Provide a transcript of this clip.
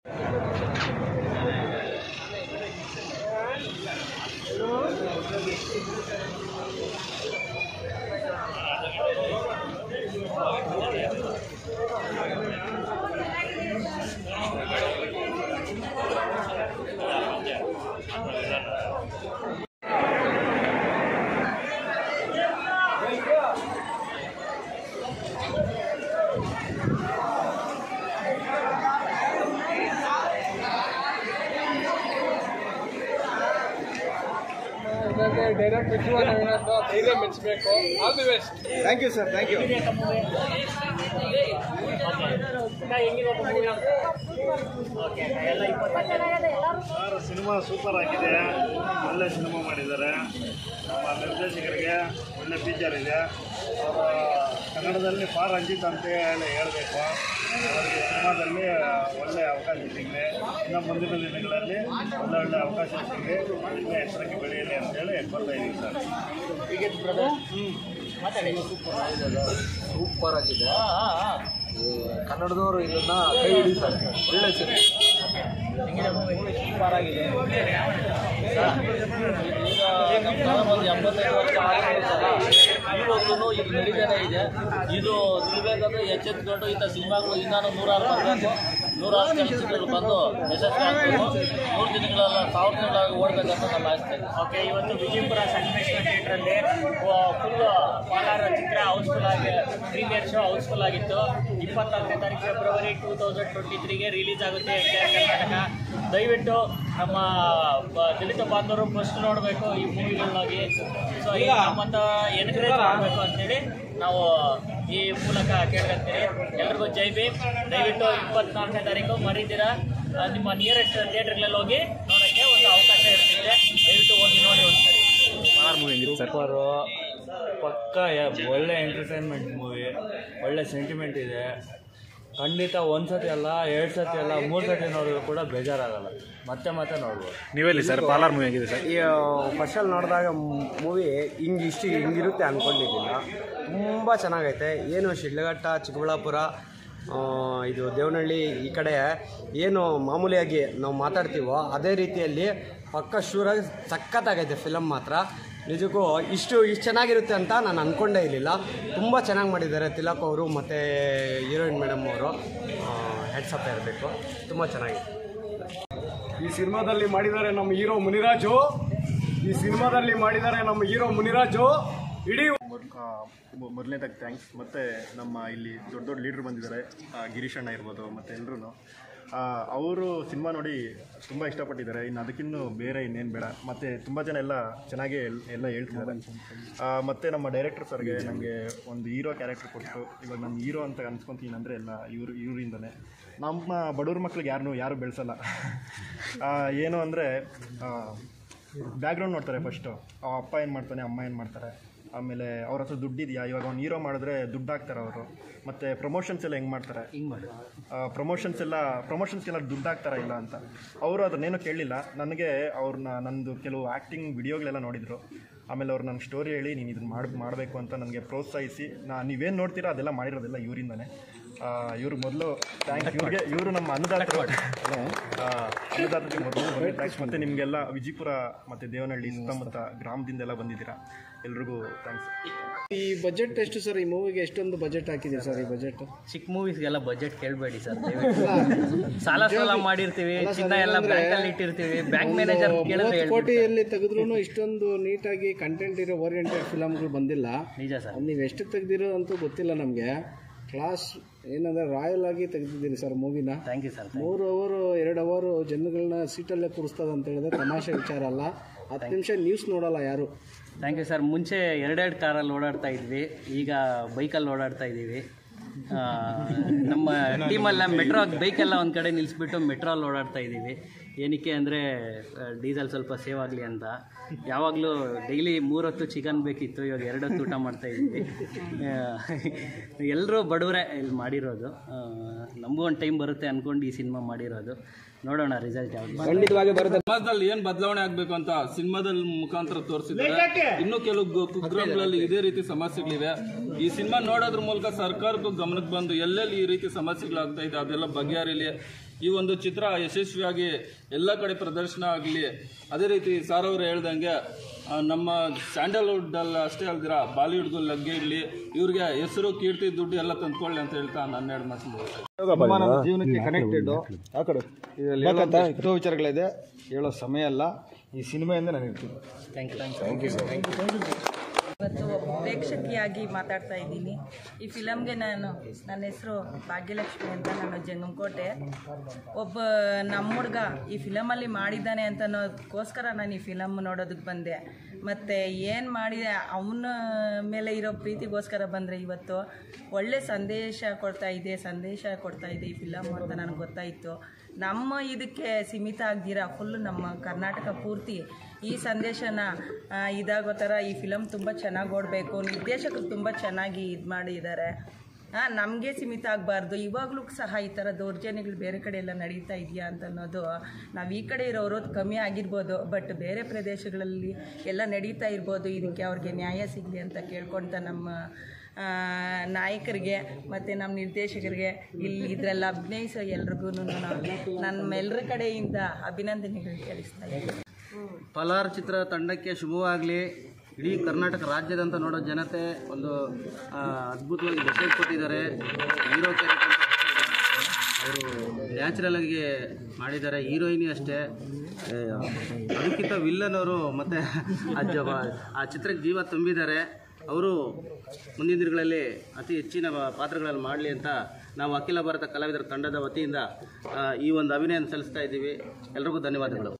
Direct ಧೈರ್ಯ ಮೆಚ್ಚಬೇಕು all the best thank you sir thank you sir cinema super ಆಗಿದೆ ಒಳ್ಳೆ ಸಿನಿಮಾ ಮಾಡಿದ್ದಾರೆ ನಮ್ಮ ನಿರ್ದೇಶಕರಿಗೆ ಒಳ್ಳೆ ಫೀಚರ್ ಇದೆ ಅವರ ಕನ್ನಡದಲ್ಲಿ ಫಾರ್ ರಂಜಿತ್ ಅಂತ ಹೇಳಿ ಹೇಳಬೇಕು ಅವರಿಗೆ ಸಿನಿಮಾದಲ್ಲಿ ಒಳ್ಳೆ ಅವಕಾಶ ಸಿಗಲಿ ಇನ್ನು ಮುಂದಿನ ದಿನಗಳಲ್ಲಿ ಒಳ್ಳೆ ಒಳ್ಳೆ ಅವಕಾಶ ಸಿಗಲಿ ಇನ್ನೂ ಹೆಸರಿಗೆ ಬೆಳೆಯಲಿ ಅಂತೇಳಿ ಬರ್ತಾ ಇದ್ದೀವಿ ಸರ್ ಸೂಪರ್ ಆಗಿದೆ ಈ ಕನ್ನಡದವರು ಇದನ್ನ ಕೈ ಹಿಡಿತಾರೆ ಒಳ್ಳೆ ಸಿನಿಮಾ ಸೂಪರ್ ಆಗಿದೆ ಈಗ ನಮ್ಮ ಒಂದು ಎಂಬತ್ತೈದು ವರ್ಷ ಆಗಿರುತ್ತಲ್ಲ ಇವಾಗಲೂ ಇದು ನಡೀತಾನೆ ಇದೆ ಇದು ನಿಲ್ಬೇಕಾದ್ರೆ ಎಚ್ಚೆತ್ಕೊಂಡು ಇಂಥ ಸಿನಿಮಾಗಳು ಇನ್ನೂ ನೂರಾರು ಬರಬೇಕು ನೂರಾರು ಚಲನಚಿತ್ರಗಳು ಬಂದು ಯಶಸ್ವಿ ಆಗಬೇಕು ಮೂರು ದಿನಗಳೆಲ್ಲ ಸಾವಿರ ದಿನಗಳಾಗಿ ಓಡಬೇಕಂತ ನಮ್ಮ ಆಸೆ ಇದೆ ಓಕೆ ಇವತ್ತು ವಿಜಯಪುರ ಸಂಗಮೇಶ್ವರ ಥಿಯೇಟ್ರಲ್ಲಿ ಫುಲ್ ಪಾಲಾರ ಚಿತ್ರ ಹೌಸ್ಫುಲ್ ಆಗಿ ಪ್ರೀಮಿಯರ್ ಶೋ ಹೌಸ್ಫುಲ್ ಆಗಿತ್ತು ಇಪ್ಪತ್ನಾಲ್ಕನೇ ತಾರೀಕು ಫೆಬ್ರವರಿ ಟೂ ತೌಸಂಡ್ ಟ್ವೆಂಟಿ ತ್ರೀಗೆ ರಿಲೀಸ್ ಆಗುತ್ತೆ ಎಂಟೈರ್ ಕರ್ನಾಟಕ ದಯವಿಟ್ಟು ನಮ್ಮ ಬ- ದಲಿತ ಬಾಂಧವರು ಫಸ್ಟ್ ನೋಡಬೇಕು ಈ ಮೂವಿಗಳನ್ನಾಗಿ ಸೊ ಈಗ ನಮ್ಮಂತ ಎನ್ಕರೇಜ್ ಮಾಡಬೇಕು ಅಂತೇಳಿ ನಾವು ಈ ಮೂಲಕ ಕೇಳ್ಕೊಂತೀವಿ ಎಲ್ರಿಗೂ ಜೈ ಭೀಮ್ ದಯವಿಟ್ಟು ಇಪ್ಪತ್ನಾಲ್ಕನೇ ತಾರೀಕು ಮರೀದಿರ ಆ, ನಿಮ್ಮ ನಿಯರೆಸ್ಟ್ ಥಿಯೇಟರ್ಗಳಲ್ಲಿ ಹೋಗಿ ನೋಡೋಕ್ಕೆ ಒಂದು ಅವಕಾಶ ಇರ್ತಿದೆ ದಯವಿಟ್ಟು ಹೋಗಿ ನೋಡಿ ಒಂದ್ಸರಿ ಸೂಪರು ಪಕ್ಕ ಯ- ಒಳ್ಳೆ ಎಂಟರ್ಟೈನ್ಮೆಂಟ್ ಮೂವಿ ಒಳ್ಳೆ ಸೆಂಟಿಮೆಂಟ್ ಇದೆ ಖಂಡಿತ ಒಂದು ಸತಿ ಅಲ್ಲ ಎರಡು ಸತಿ ಅಲ್ಲ ಮೂರು ಸತಿ ನೋಡಿದ್ರು ಕೂಡ ಬೇಜಾರಾಗಲ್ಲ ಮತ್ತೆ ಮತ್ತೆ ನೋಡ್ಬೋದು ನೀವೆಲ್ಲಿ ಸರ್ ಪಾಲಾರ್ ಮೂವಿ ಆಗಿದೆ ಸರ್ ಈ ಫಸ್ಟಲ್ಲಿ ನೋಡಿದಾಗ ಮೂವಿ ಹಿಂಗೆ ಇಷ್ಟು ಹಿಂಗಿರುತ್ತೆ ಅಂದ್ಕೊಂಡಿದ್ದಿಲ್ಲ ತುಂಬ ಚೆನ್ನಾಗೈತೆ ಏನು ಶಿಡ್ಲಘಟ್ಟ ಚಿಕ್ಕಬಳ್ಳಾಪುರ ಆ, ಇದು ದೇವನಹಳ್ಳಿ ಈ ಕಡೆ ಏನು ಮಾಮೂಲಿಯಾಗಿ ನಾವು ಮಾತಾಡ್ತೀವೋ ಅದೇ ರೀತಿಯಲ್ಲಿ ಪಕ್ಕ ಶೂರಾಗಿ ಸಖತ್ತಾಗೈತೆ ಫಿಲಮ್ ಮಾತ್ರ ನಿಜಕ್ಕೂ ಇಷ್ಟು ಇಷ್ಟು ಚೆನ್ನಾಗಿರುತ್ತೆ ಅಂತ ನಾನು ಅಂದ್ಕೊಂಡೇ ಇರಲಿಲ್ಲ ತುಂಬ ಚೆನ್ನಾಗಿ ಮಾಡಿದ್ದಾರೆ ತಿಲಕ್ ಅವರು ಮತ್ತು ಹೀರೋಯಿನ್ ಮೇಡಮ್ ಅವರು ಹೆಡ್ಸಪ್ ಇರಬೇಕು ತುಂಬ ಚೆನ್ನಾಗಿದೆ ಈ ಸಿನಿಮಾದಲ್ಲಿ ಮಾಡಿದ್ದಾರೆ ನಮ್ಮ ಹೀರೋ ಮುನಿರಾಜು ಈ ಸಿನಿಮಾದಲ್ಲಿ ಮಾಡಿದ್ದಾರೆ ನಮ್ಮ ಹೀರೋ ಮುನಿರಾಜು ಇಡೀ ಮೊದಲನೇದಾಗಿ ಥ್ಯಾಂಕ್ಸ್ ಮತ್ತು ನಮ್ಮ ಇಲ್ಲಿ ದೊಡ್ಡ ದೊಡ್ಡ ಲೀಡ್ರ್ ಬಂದಿದ್ದಾರೆ ಆ, ಗಿರೀಶ್ ಅಣ್ಣ ಇರ್ಬೋದು ಮತ್ತು ಎಲ್ಲರೂ ಅವರು ಸಿನಿಮಾ ನೋಡಿ ತುಂಬ ಇಷ್ಟಪಟ್ಟಿದ್ದಾರೆ ಇನ್ನು ಅದಕ್ಕಿನ್ನೂ ಬೇರೆ ಇನ್ನೇನು ಬೇಡ ಮತ್ತು ತುಂಬ ಜನ ಎಲ್ಲ ಚೆನ್ನಾಗೇ ಎಲ್- ಎಲ್ಲ ಹೇಳ್ತಿದ್ದಾರೆ ಆ, ಮತ್ತು ನಮ್ಮ ಡೈರೆಕ್ಟರ್ ಸರ್ಗೆ ನನಗೆ ಒಂದು ಹೀರೋ ಕ್ಯಾರೆಕ್ಟರ್ ಕೊಟ್ಟು ಇವಾಗ ನಾನು ಹೀರೋ ಅಂತ ಅನ್ಸ್ಕೊತೀನಿ ಅಂದರೆ ಎಲ್ಲ ಇವರು ಇವರಿಂದನೇ ನಮ್ಮ ಬಡವ್ರ ಮಕ್ಳಿಗೆ ಯಾರನ್ನೂ ಯಾರು ಬೆಳೆಸಲ್ಲ ಆ, ಏನು ಅಂದರೆ ಬ್ಯಾಕ್ಗ್ರೌಂಡ್ ನೋಡ್ತಾರೆ ಫಸ್ಟು ಅಪ್ಪ ಏನು ಮಾಡ್ತಾನೆ ಅಮ್ಮ ಏನು ಮಾಡ್ತಾರೆ ಆಮೇಲೆ ಅವ್ರ ಹತ್ರ ದುಡ್ಡಿದೆಯಾ ಇವಾಗ ಅವ್ನು ಹೀರೋ ಮಾಡಿದ್ರೆ ದುಡ್ಡು ಹಾಕ್ತಾರೆ ಅವರು ಮತ್ತು ಪ್ರಮೋಷನ್ಸ್ ಎಲ್ಲ ಹೆಂಗೆ ಮಾಡ್ತಾರೆ ಪ್ರಮೋಷನ್ಸ್ ಎಲ್ಲ ಪ್ರಮೋಷನ್ಸ್ಗೆಲ್ಲ ದುಡ್ಡು ಹಾಕ್ತಾರಾ ಇಲ್ಲ ಅಂತ ಅವರು ಅದನ್ನೇನೋ ಕೇಳಲಿಲ್ಲ ನನಗೆ ಅವ್ರನ್ನ ನಂದು ಕೆಲವು ಆ್ಯಕ್ಟಿಂಗ್ ವಿಡಿಯೋಗಳೆಲ್ಲ ನೋಡಿದರು ಆಮೇಲೆ ಅವ್ರು ನನ್ನ ಸ್ಟೋರಿ ಹೇಳಿ ನೀನು ಇದನ್ನು ಮಾಡಿ ಮಾಡಬೇಕು ಅಂತ ನನಗೆ ಪ್ರೋತ್ಸಾಹಿಸಿ ನಾ ನೀವೇನು ನೋಡ್ತೀರಾ ಅದೆಲ್ಲ ಮಾಡಿರೋದೆಲ್ಲ ಇವರಿಂದನೇ ಇವ್ರು ಮೊದಲು ಥ್ಯಾಂಕ್ಸ್ ಇವ್ರಿಗೆ ಇವರು ನಮ್ಮ ಅನ್ನದಾತರು ಆ, ಅನ್ನದಾತರಿಗೆ ಮೊದಲು ಥ್ಯಾಂಕ್ಸ್ ಮತ್ತು ನಿಮಗೆಲ್ಲ ವಿಜಯಪುರ ಮತ್ತು ದೇವನಹಳ್ಳಿ ಸುತ್ತಮುತ್ತ ಗ್ರಾಮದಿಂದೆಲ್ಲ ಬಂದಿದ್ದೀರಾ ಎಲ್ರಿಗೂ ಥ್ಯಾಂಕ್ಸ್ ಈ ಬಜೆಟ್ ಎಷ್ಟು ಸರ್ ಈ ಮೂವಿಗೆ ಎಷ್ಟೊಂದು ಬಜೆಟ್ ಹಾಕಿದೆ ಸರ್ ಈ ಬಜೆಟ್ ಚಿಕ್ಕ ಮೂವೀಸ್ಗೆಲ್ಲ ಬಜೆಟ್ ಕೇಳಬೇಡಿ ಸರ್ ಸಾಲ ಸಾಲ ಮಾಡಿರ್ತೀವಿ ಚಿನ್ನ ಎಲ್ಲ ಬ್ಯಾಂಕ್ ಅಲ್ಲಿ ಇಟ್ಟಿರ್ತೀವಿ ಬ್ಯಾಂಕ್ ಮ್ಯಾನೇಜರ್ ಕೇಳಿದ್ರೆ ಹೇಳ್ಬಿಡ್ತಾರೆ. ಕೋಟಿಯಲ್ಲಿ ತೆಗೆದ್ರೂ ಇಷ್ಟೊಂದು ನೀಟಾಗಿ ಕಂಟೆಂಟ್ ಇರೋ ಓರಿಯೆಂಟೆಡ್ ಫಿಲಮ್ಗಳು ಬಂದಿಲ್ಲ ನಿಜ ಸರ್ ಅದು ನೀವು ಎಷ್ಟು ತೆಗ್ದಿರೋ ಅಂತೂ ಗೊತ್ತಿಲ್ಲ ನಮಗೆ ಕ್ಲಾಸ್ ಏನಂದ್ರೆ ರಾಯಲ್ ಆಗಿ ತೆಗೆದಿದ್ದೀರಿ ಸರ್ ಮೂವಿನ ಥ್ಯಾಂಕ್ ಯು ಸರ್ ಮೂರು ಅವರು ಎರಡು ಅವರು ಜನಗಳನ್ನ ಸೀಟಲ್ಲೇ ಕೂರಿಸ್ತದ ಅಂತ ಹೇಳಿದ್ರೆ ತಮಾಷೆ ವಿಚಾರ ಅಲ್ಲ ಹತ್ತು ನಿಮಿಷ ನ್ಯೂಸ್ ನೋಡಲ್ಲ ಯಾರು ಥ್ಯಾಂಕ್ ಯು ಸರ್ ಮುಂಚೆ ಎರಡೆರಡು ಕಾರಲ್ಲಿ ಓಡಾಡ್ತಾ ಇದ್ವಿ ಈಗ ಬೈಕಲ್ಲಿ ಓಡಾಡ್ತಾ ಇದ್ದೀವಿ ಆ, ನಮ್ಮ ಟೀಮೆಲ್ಲ ಮೆಟ್ರೋ ಬೈಕೆಲ್ಲ ಒಂದು ಕಡೆ ನಿಲ್ಲಿಸ್ಬಿಟ್ಟು ಮೆಟ್ರೋಲ್ಲಿ ಓಡಾಡ್ತಾ ಇದ್ದೀವಿ ಏನಕ್ಕೆ ಅಂದರೆ ಡೀಸೆಲ್ ಸ್ವಲ್ಪ ಸೇವ್ ಆಗಲಿ ಅಂತ ಯಾವಾಗಲೂ ಡೈಲಿ ಮೂರೊತ್ತು ಚಿಕನ್ ಬೇಕಿತ್ತು ಇವಾಗ ಎರಡೊತ್ತು ಊಟ ಮಾಡ್ತಾ ಇದ್ದೀವಿ ಎಲ್ಲರೂ ಬಡವರೇ ಇಲ್ಲಿ ಮಾಡಿರೋದು ಆ, ನಮಗೂ ಒಂದು ಟೈಮ್ ಬರುತ್ತೆ ಅಂದ್ಕೊಂಡು ಈ ಸಿನಿಮಾ ಮಾಡಿರೋದು ನೋಡೋಣ ರಿಸಲ್ಟ್ ಯಾವುದು ಖಂಡಿತವಾಗಿ ಬರುತ್ತೆ ಸಮಾಜದಲ್ಲಿ ಏನ್ ಬದಲಾವಣೆ ಆಗ್ಬೇಕು ಅಂತ ಸಿನಿಮಾದಲ್ಲಿ ಮುಖಾಂತರ ತೋರಿಸಿದ್ದಾರೆ ಇನ್ನು ಕೆಲವು ಗು- ಕುಗ್ರಾಮಗಳಲ್ಲಿ ಇದೇ ರೀತಿ ಸಮಸ್ಯೆಗಳಿವೆ ಈ ಸಿನಿಮಾ ನೋಡೋದ್ರ ಮೂಲಕ ಸರ್ಕಾರಕ್ಕೂ ಗಮನಕ್ಕೆ ಬಂದು ಎಲ್ಲೆಲ್ಲಿ ಈ ರೀತಿ ಸಮಸ್ಯೆಗಳಾಗ್ತಾ ಇದೆ ಅದೆಲ್ಲ ಬಗೆಹರಿಲಿ ಈ ಒಂದು ಚಿತ್ರ ಯಶಸ್ವಿಯಾಗಿ ಎಲ್ಲ ಕಡೆ ಪ್ರದರ್ಶನ ಆಗಲಿ ಅದೇ ರೀತಿ ಸಾರ್ ಅವರು ಹೇಳ್ದಂಗೆ ಆ, ನಮ್ಮ ಸ್ಯಾಂಡಲ್ವುಡ್ ಅಲ್ಲ ಅಷ್ಟೇ ಅಲ್ದಿರ ಬಾಲಿವುಡ್ಗೂ ಲಗ್ಗೆ ಇರಲಿ ಇವ್ರಿಗೆ ಹೆಸರು ಕೀರ್ತಿ ದುಡ್ಡು ಎಲ್ಲ ತಂದ್ಕೊಳ್ಳಿ ಅಂತ ಹೇಳ್ತಾ ನಾನು ಎರಡು ಮಾತು ಸಿನಿಮಾ ನಮ್ಮ ಜೀವನಕ್ಕೆ ಕನೆಕ್ಟೆಡ್ ಇದರಲ್ಲಿ ಹೇಳೋಂಥ ಎಷ್ಟೋ ವಿಚಾರಗಳಿದೆ ಹೇಳೋ ಸಮಯ ಅಲ್ಲ ಈ ಸಿನಿಮೆಯಿಂದ ನಾನು ಇರ್ತೀನಿ ಇವತ್ತು ಒಬ್ಬ ಪ್ರೇಕ್ಷಕಿಯಾಗಿ ಮಾತಾಡ್ತಾ ಇದ್ದೀನಿ ಈ ಫಿಲಮ್ಗೆ ನಾನು ನನ್ನ ಹೆಸರು ಭಾಗ್ಯಲಕ್ಷ್ಮಿ ಅಂತ ನಾನು ಜಂಗಮಕೋಟೆ ಒಬ್ಬ ನಮ್ಮ ಹುಡುಗ ಈ ಫಿಲಮಲ್ಲಿ ಮಾಡಿದ್ದಾನೆ ಅಂತ ಅನ್ನೋದಕ್ಕೋಸ್ಕರ ನಾನು ಈ ಫಿಲಮ್ ನೋಡೋದಕ್ಕೆ ಬಂದೆ ಮತ್ತು ಏನು ಮಾಡಿದೆ ಅವನ ಮೇಲೆ ಇರೋ ಪ್ರೀತಿಗೋಸ್ಕರ ಬಂದರೆ ಇವತ್ತು ಒಳ್ಳೆ ಸಂದೇಶ ಕೊಡ್ತಾ ಇದೆ ಸಂದೇಶ ಕೊಡ್ತಾ ಇದೆ ಈ ಫಿಲಮ್ ಅಂತ ನನಗೆ ಗೊತ್ತಾಯಿತು ನಮ್ಮ ಇದಕ್ಕೆ ಸೀಮಿತ ಆಗ್ದಿರ ಫುಲ್ ನಮ್ಮ ಕರ್ನಾಟಕ ಪೂರ್ತಿ ಈ ಸಂದೇಶನ ಆ, ಇದಾಗೋ ಥರ ಈ ಫಿಲಮ್ ತುಂಬ ಚೆನ್ನಾಗಿ ಓಡಬೇಕು ನಿರ್ದೇಶಕರು ತುಂಬ ಚೆನ್ನಾಗಿ ಇದು ಮಾಡಿದ್ದಾರೆ ನಮಗೆ ಸೀಮಿತ ಆಗಬಾರ್ದು ಇವಾಗಲೂ ಸಹ ಈ ಥರ ದೌರ್ಜನ್ಯಗಳು ಬೇರೆ ಕಡೆ ಎಲ್ಲ ನಡೀತಾ ಇದೆಯಾ ಅಂತ ಅನ್ನೋದು ನಾವು ಈ ಕಡೆ ಇರೋರು ಕಮ್ಮಿ ಆಗಿರ್ಬೋದು ಬಟ್ ಬೇರೆ ಪ್ರದೇಶಗಳಲ್ಲಿ ಎಲ್ಲ ನಡೀತಾ ಇರ್ಬೋದು ಇದಕ್ಕೆ ಅವ್ರಿಗೆ ನ್ಯಾಯ ಸಿಗಲಿ ಅಂತ ಕೇಳ್ಕೊಳ್ತಾ ನಮ್ಮ ಆ, ನಾಯಕರಿಗೆ ಮತ್ತು ನಮ್ಮ ನಿರ್ದೇಶಕರಿಗೆ ಇಲ್ಲಿ ಇದರಲ್ಲಿ ಅಭಿನಯಿಸೋ ಎಲ್ರಿಗೂ ನಮ್ಮೆಲ್ಲರ ಕಡೆಯಿಂದ ಅಭಿನಂದನೆಗಳು ತಿಳಿಸ್ತಾ ಇದ್ದೀನಿ ಪಲಾರ್ ಚಿತ್ರ ತಂಡಕ್ಕೆ ಶುಭವಾಗಲಿ ಇಡೀ ಕರ್ನಾಟಕ ರಾಜ್ಯದಂತ ನೋಡೋ ಜನತೆ ಒಂದು ಆ, ಅದ್ಭುತವಾಗಿ ಮೆಸೇಜ್ ಕೊಟ್ಟಿದ್ದಾರೆ ಹೀರೋ ಕ್ಯಾರೆಕ್ಟರ್ ಅವರು ನ್ಯಾಚುರಲ್ ಆಗಿ ಮಾಡಿದ್ದಾರೆ ಹೀರೋಯಿನಿ ಅಷ್ಟೇ ಏ, ಅದಕ್ಕಿಂತ ವಿಲ್ಲನ್ ಅವರು ಮತ್ತು ಆ ಜ ಆ ಚಿತ್ರಕ್ಕೆ ಜೀವ ತುಂಬಿದ್ದಾರೆ ಅವರು ಮುಂದಿನ ದಿನಗಳಲ್ಲಿ ಅತಿ ಹೆಚ್ಚಿನ ಪಾತ್ರಗಳಲ್ಲಿ ಮಾಡಲಿ ಅಂತ ನಾವು ಅಖಿಲ ಭಾರತ ಕಲಾವಿದರ ತಂಡದ ವತಿಯಿಂದ ಆ, ಈ ಒಂದು ಅಭಿನಯ ಸಲ್ಲಿಸ್ತಾ ಇದ್ದೀವಿ ಎಲ್ರಿಗೂ ಧನ್ಯವಾದಗಳು